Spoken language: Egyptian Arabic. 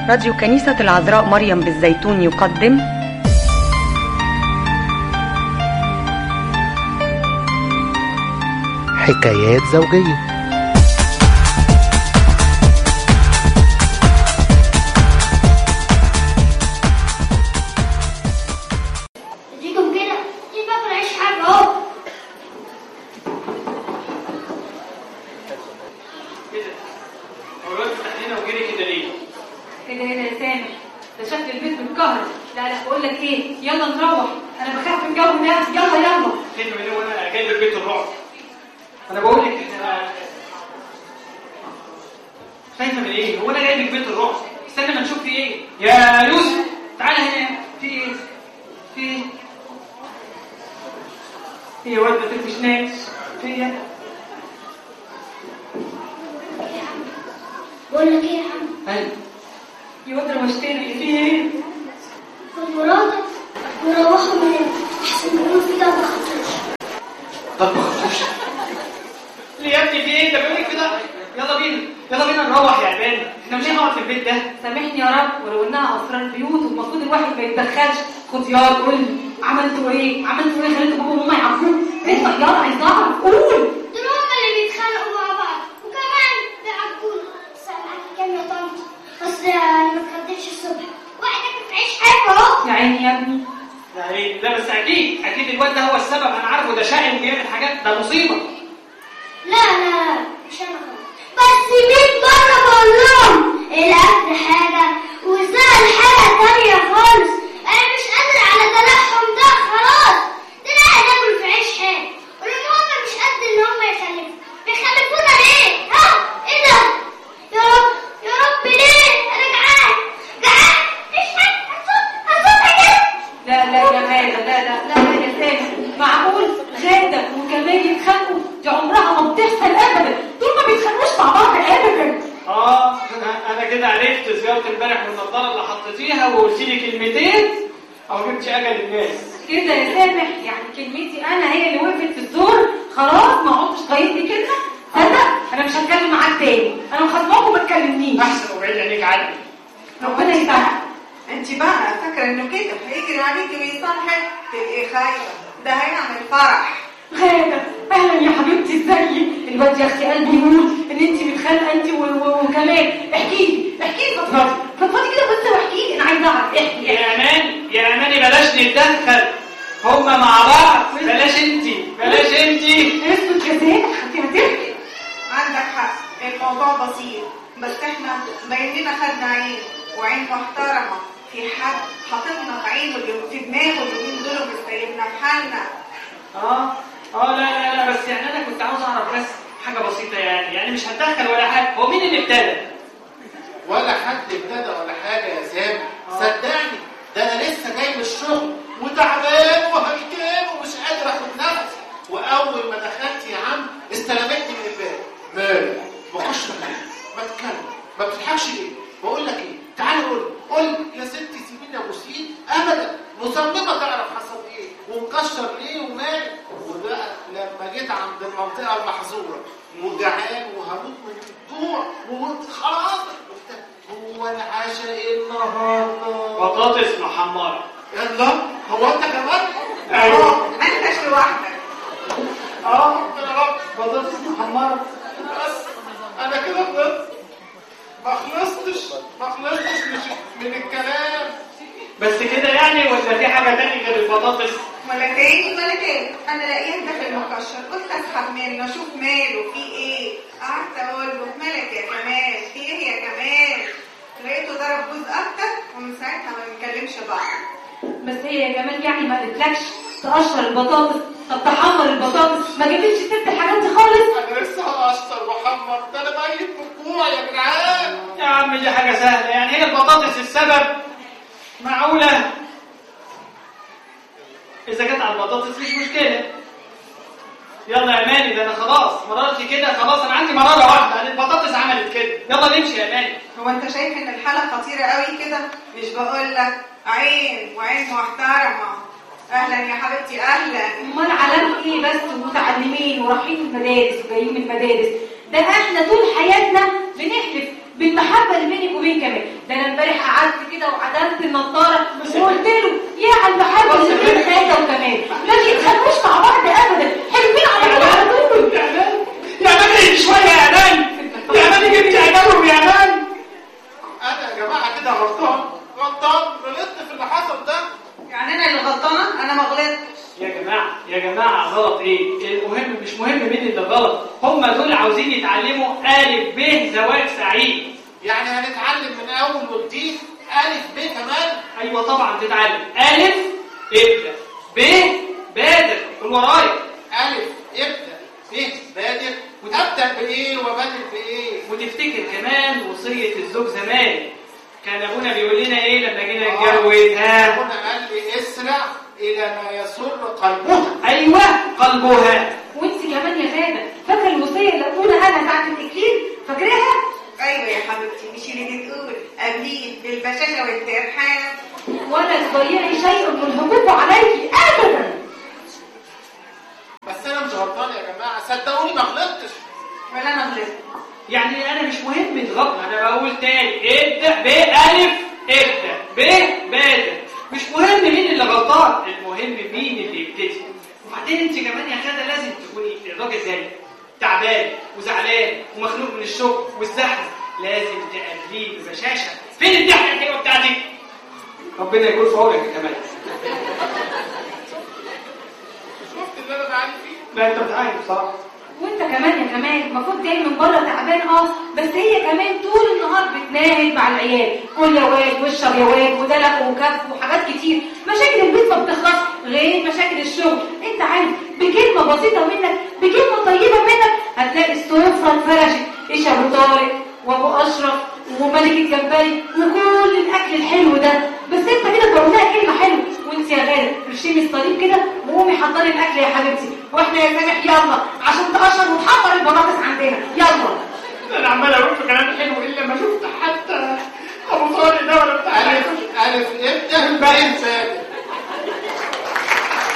راديو كنيسة العذراء مريم بالزيتون يقدم حكايات زوجية اديكم كده دي باكل عيش حاجة اهو كده هو الواد فتح لنا وجري كده ليه؟ كده هنا يا سامح ده شكل البيت متكهرب لا لا بقول لك ايه يلا نروح انا بخاف من الجو ده يلا يلا فين من وانا جايب البيت الرعب انا بقول لك احنا خايفه من ايه؟ هو انا جايب لك بيت الرعب استنى ما نشوف في ايه يا يوسف تعالى هنا في ايه؟ في ايه؟ في يا واد ما تقفشناش في ايه؟ بقول لك ايه يا عم ايوه يا واد روشتني في ايه خد مراتك وروحوا من هنا احسن ما يكون في ده ما خطرش طب ما خافوش ليه يا ابني في ايه؟ ده بيقول لك كده يلا بينا يلا بينا نروح يا عباد احنا مش هنقعد في البيت ده سامحني يا رب ولو انها اسرار بيوت والمفروض الواحد ما يتدخلش خد يا قول لي عملتوا ايه عملتوا ايه خليتوا بابا وماما يعرفوه انت يلا عايز اعرف قول دول هما اللي بيتخانقوا مع بعض وكمان بيعجبونا بس انا معاكي كام يا طنط اصل انا ما اتغديتش الصبح واحدة في عيش حلو اهو يا عيني يا ابني ده ايه ده بس اكيد اكيد الواد ده هو السبب انا عارفه ده شقي وبيعمل حاجات ده مصيبه لا لا لا مش انا خالص بس مين بره بقول لهم الاكل حاجه والزعل حاجه تانية خالص انا مش قادر على تلحم ده خلاص ده انا قاعد اكل في عيش حاجه ولان هم مش قد ان هم يخلفوا بيخلفونا ليه ها ايه ده يا رب يا رب ليه انا جعان جعان عيش حاجه هتصوت هتصوت كده لا لا يا غادة لا لا لا لا يا سامح معقول غادة وكمان يتخانقوا دي عمرها ما بتحصل ابدا دول ما بيتخانقوش مع بعض ابدا اه انا انا كده عرفت زياره امبارح والنضاره اللي حطيتيها وقلت لي كلمتين او جبتي اجل الناس كده يا سامح يعني كلمتي انا هي اللي وقفت في الدور خلاص ما عدتش طايق لي كلمه صدق انا مش هتكلم معاك تاني انا مخصماك وما تكلمنيش احسن وبعيد عينيك عني ربنا يسامحك انت بقى فاكره انه كده هيجري عليكي ويصالحك تبقي خايفه ده هيعمل فرح غادة اهلا يا حبيبتي ازيك الواد يا اختي قلبي يقول ان انت متخانقه انت و- و- وكمان احكي لي احكي لي فضفضي فضفضي كده بس واحكي لي انا عايزه اعرف احكي يا امان يا اماني بلاش نتدخل هما مع بعض بلاش انتي بلاش انتي اسكت يا زين انت هتحكي عندك حق الموضوع بسيط بس احنا باين لنا خدنا عين وعين محترمه في حد حاططنا في عينه اليوم- في دماغه اليومين دول ومش سايبنا في حالنا اه اه لا لا لا بس يعني انا كنت عاوز اعرف بس حاجه بسيطه يعني يعني مش هتدخل ولا حاجه هو مين اللي ابتدى ولا حد ابتدى ولا حاجة يا سامح صدقني ده أنا لسه جاي من الشغل وتعبان وهلكان ومش قادر آخد نفس وأول ما دخلت يا عم استلمتني من الباب مالك بخش مكان ما تتكلم ما بتضحكش ليه؟ بقول لك إيه؟ تعالى قول قول يا ستي سيبيني يا بوسين أبدا مصممة تعرف حصل إيه ومكشر ليه ومالك وبقى لما جيت عند المنطقة المحظورة وجعان وهموت من الجوع وقلت خلاص قلت هو العشاء ايه النهارده؟ بطاطس محمره يلا هو انت كمان؟ أيوة. اه ما انتش لوحدك اه يا رب بطاطس محمره بس انا كده خلصت ما خلصتش ما خلصتش مش من الكلام بس كده يعني ولا في حاجه تانية غير البطاطس ولا تاني ولا تاني انا لاقيه داخل مكشر قلت اسحب منه اشوف ماله في ايه قعدت اقول له مالك يا كمال في ايه يا كمال لقيته ضرب جوز اكتر ومن ساعتها ما بنتكلمش بعض بس هي يا جمال يعني ما قالتلكش تقشر البطاطس طب تحمر البطاطس ما جابتش ست الحاجات دي خالص انا لسه هقشر واحمر ده انا ميت من الجوع يا جدعان يا عم دي حاجه سهله يعني هي البطاطس السبب معقوله اذا جت على البطاطس مش مشكله يلا يا ماني ده انا خلاص مررت كده خلاص انا عندي مراره واحده أنا البطاطس عملت كده يلا نمشي يا ماني هو انت شايف ان الحالة خطيرة قوي كده مش بقول لك عين وعين محترمة اهلا يا حبيبتي اهلا امال علامة ايه بس ومتعلمين ورايحين المدارس وجايين من المدارس ده احنا طول حياتنا بنحلف بالمحبه اللي بينك وبين كمال ده انا امبارح قعدت كده وعدلت النضاره وقلت له يا على المحبه اللي بين خالد وكمال ما بيتخانقوش مع بعض ابدا حلوين على بعض على طول يا امان يا امان اهدي شويه يا امان يا امان جبت عينهم يا امان انا يا جماعه كده غلطان غلطان غلطت في اللي حصل ده يعني انا اللي غلطانه انا ما غلطتش يا جماعة يا جماعة غلط ايه؟ المهم مش مهم مين اللي غلط، هم دول عاوزين يتعلموا ألف ب زواج سعيد. يعني هنتعلم من اول وجديد الف ب كمان أيوة طبعا تتعلم، ألف ابدأ، ب بادر، قول ورايا، الف ابدا ب بادر ابدا بايه وبادر بايه وتفتكر كمان وصية الزوج زمان. كان أبونا بيقول لنا إيه لما جينا نتجوز ها؟ هنا قال لي اسرع الى ما يسر قلبها أيوة قلبها. وانت كمان يا غاده فاكره الوصيه اللي اقولها انا ساعه الاكليل فاكراها ايوه يا حبيبتي مش اللي بتقول قبليه بالبشاشه والترحاب ولا تضيعي شيء من حقوقه عليكي ابدا بس انا مش غلطان يا جماعه صدقوني ما غلطتش ولا انا غلطت يعني أنا مش مهم الغلط، أنا بقول تاني ابدأ بألف ابدأ ب بادر. مش مهم مين اللي غلطان، المهم مين اللي يبتدي. وبعدين انت كمان يا خالد لازم تكوني الراجل زيي تعبان وزعلان ومخنوق من الشغل والزحمه لازم تقابليه ببشاشه فين الضحكه الحلوه بتاعتك ربنا يكون في عونك يا كمال شفت اللي انا بعاني فيه لا انت بتعاني بصراحه وانت كمان يا كمال المفروض جاي من بره تعبان اه بس هي كمان طول النهار بتناهد مع العيال كل يا واد واشرب يا واد ودلق وكف وحاجات كتير مشاكل البيت ما بتخلص غير مشاكل الشغل انت عارف بكلمه بسيطه منك بكلمه طيبه منك هتلاقي السفره اتفرشت ايش ابو طارق وابو اشرف وملك الجمبري وكل الاكل الحلو ده بس انت كده تقول لها كلمه حلوه وانت يا غالب رشيمي الصليب كده وقومي حضري الاكل يا حبيبتي واحنا يا سامح يلا عشان تقشر وتحضر البطاطس عندنا يلا انا عمال اقول في كلام حلو الا ما شفت حتى ابو طارق ده ولا بتاع الف الف ابدا ب بادر